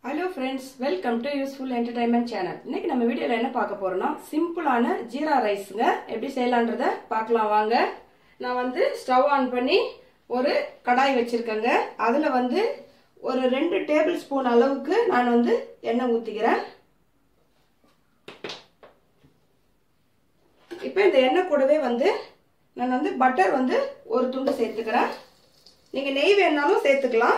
hello friends welcome to useful entertainment channel இன்னைக்கு நம்ம வீடியோல என்ன பார்க்க போறோம்னா சிம்பிளான ஜீரா ரைஸுங்க எப்படி செய்யலான்றத பார்க்கலாம் வாங்க நான் வந்து ஸ்டவ் ஆன் பண்ணி ஒரு கடாய் வச்சிருக்கேங்க அதுல வந்து ஒரு ரெண்டு டேபிள் ஸ்பூன் அளவுக்கு நான் வந்து எண்ணெய் ஊத்திக்கிறேன் இப்போ இந்த எண்ணெய் கூடவே வந்து நான் வந்து பட்டர் வந்து ஒரு துண்டு சேர்த்துக்கிறேன் நீங்கள் நெய் வேணாலும் சேர்த்துக்கலாம்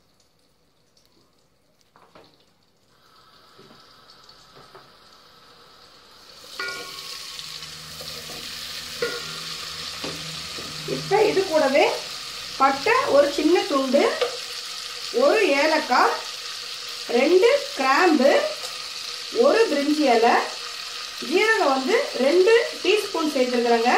இப்போ இது கூடவே பட்டை ஒரு சின்ன துண்டு ஒரு ஏலக்காய் ரெண்டு கிராம்பு ஒரு பிரிஞ்சி இலை ஜீரகம் வந்து ரெண்டு டீஸ்பூன் சேர்த்துருக்குறேங்க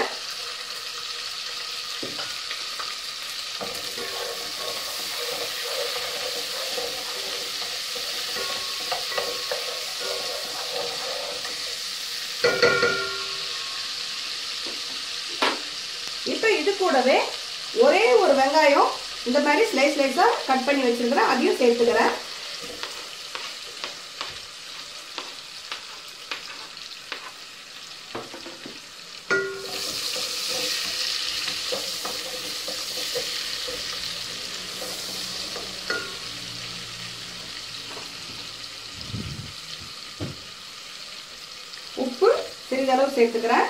இப்போ இது கூடவே ஒரே ஒரு வெங்காயம் இந்த மாதிரி ஸ்லைஸ் ஸ்லைஸாக கட் பண்ணி வச்சிருக்கிறேன் அதையும் சேர்த்துக்கிறேன் உப்பு சிறிதளவு சேர்த்துக்கிறேன்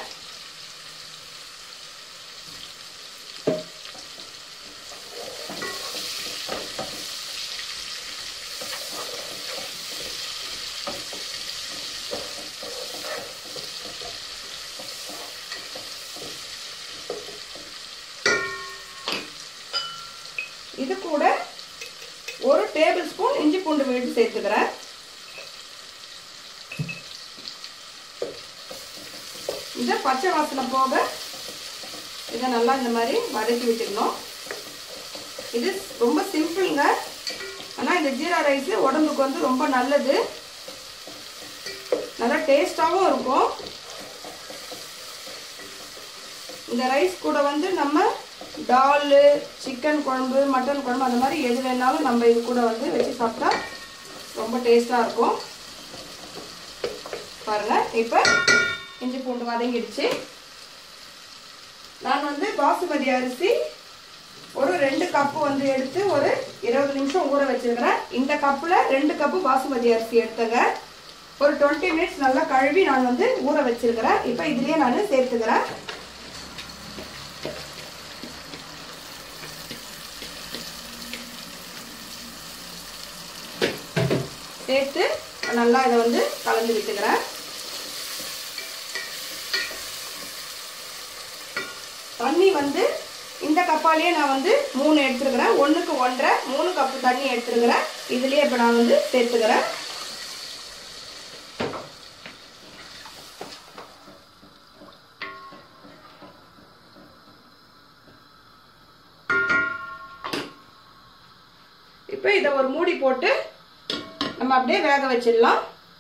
இது கூட ஒரு டேபிள் ஸ்பூன் இஞ்சி பூண்டு விழுது சேர்த்துக்கிறேன் இதை பச்சை வாசனை போக இதை நல்லா இந்த மாதிரி வதக்கி விட்டுக்கணும் இது ரொம்ப சிம்பிளுங்க ஆனால் இந்த ஜீரா ரைஸ் உடம்புக்கு வந்து ரொம்ப நல்லது நல்லா டேஸ்டாகவும் இருக்கும் இந்த ரைஸ் கூட வந்து நம்ம டால் சிக்கன் குழம்பு மட்டன் குழம்பு அந்த மாதிரி எது வேணாலும் நம்ம இது கூட வந்து வச்சு சாப்பிட்டா ரொம்ப டேஸ்டாக இருக்கும் பாருங்கள் இப்போ இஞ்சி பூண்டு வதங்கிடுச்சு நான் வந்து பாசுமதி அரிசி ஒரு ரெண்டு கப்பு வந்து எடுத்து ஒரு இருபது நிமிஷம் ஊற வச்சிருக்கிறேன் இந்த கப்பில் ரெண்டு கப்பு பாசுமதி அரிசி எடுத்துங்க ஒரு டுவெண்ட்டி மினிட்ஸ் நல்லா கழுவி நான் வந்து ஊற வச்சிருக்கிறேன் இப்போ இதுலேயே நான் சேர்த்துக்கிறேன் சேர்த்து நல்லா இதை வந்து கலந்து விட்டுக்கிறேன் தண்ணி வந்து இந்த கப்பாலேயே நான் வந்து மூணு எடுத்துருக்கிறேன் ஒன்றுக்கு ஒன்றரை மூணு கப்பு தண்ணி எடுத்துருக்கிறேன் இதுலேயே இப்போ நான் வந்து சேர்த்துக்கிறேன் இப்போ இதை ஒரு மூடி போட்டு நம்ம அப்படியே வேக வச்சிடலாம்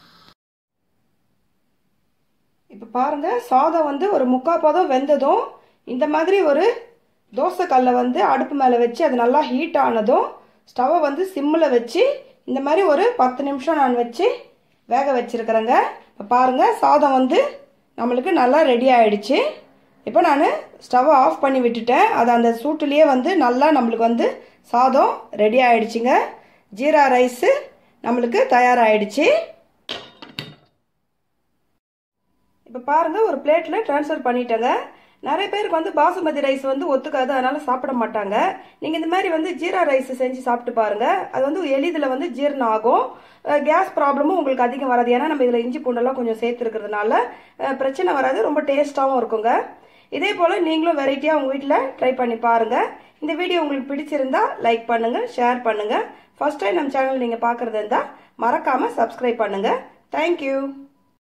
இப்போ பாருங்க சாதம் வந்து ஒரு முக்கால் பதம் வெந்ததும் இந்த மாதிரி ஒரு தோசைக்கல்லை வந்து அடுப்பு மேலே வச்சு அது நல்லா ஹீட் ஆனதும் ஸ்டவ்வை வந்து சிம்மில் வச்சு இந்த மாதிரி ஒரு பத்து நிமிஷம் நான் வச்சு வேக வச்சுருக்கிறேங்க இப்போ பாருங்கள் சாதம் வந்து நம்மளுக்கு நல்லா ரெடி ஆயிடுச்சு இப்போ நான் ஸ்டவ்வை ஆஃப் பண்ணி விட்டுட்டேன் அது அந்த சூட்டுலேயே வந்து நல்லா நம்மளுக்கு வந்து சாதம் ரெடி ஆயிடுச்சுங்க ஜீரா ரைஸு நம்மளுக்கு தயாராகிடுச்சு இப்போ பாருங்கள் ஒரு பிளேட்டில் ட்ரான்ஸ்ஃபர் பண்ணிட்டேங்க நிறைய பேருக்கு வந்து பாசுமதி ரைஸ் வந்து ஒத்துக்காது அதனால சாப்பிட மாட்டாங்க நீங்கள் இந்த மாதிரி வந்து ஜீரா ரைஸ் செஞ்சு சாப்பிட்டு பாருங்க அது வந்து எளிதில் வந்து ஜீரணம் ஆகும் கேஸ் ப்ராப்ளமும் உங்களுக்கு அதிகம் வராது ஏன்னா நம்ம இதில் இஞ்சி பூண்டெல்லாம் கொஞ்சம் சேர்த்துருக்கிறதுனால பிரச்சனை வராது ரொம்ப டேஸ்ட்டாகவும் இருக்குங்க இதே போல் நீங்களும் வெரைட்டியாக உங்கள் வீட்டில் ட்ரை பண்ணி பாருங்கள் இந்த வீடியோ உங்களுக்கு பிடிச்சிருந்தா லைக் பண்ணுங்கள் ஷேர் பண்ணுங்கள் ஃபர்ஸ்ட் டைம் நம்ம சேனல் நீங்கள் பார்க்குறது இருந்தால் மறக்காமல் சப்ஸ்கிரைப் பண்ணுங்கள் தேங்க்யூ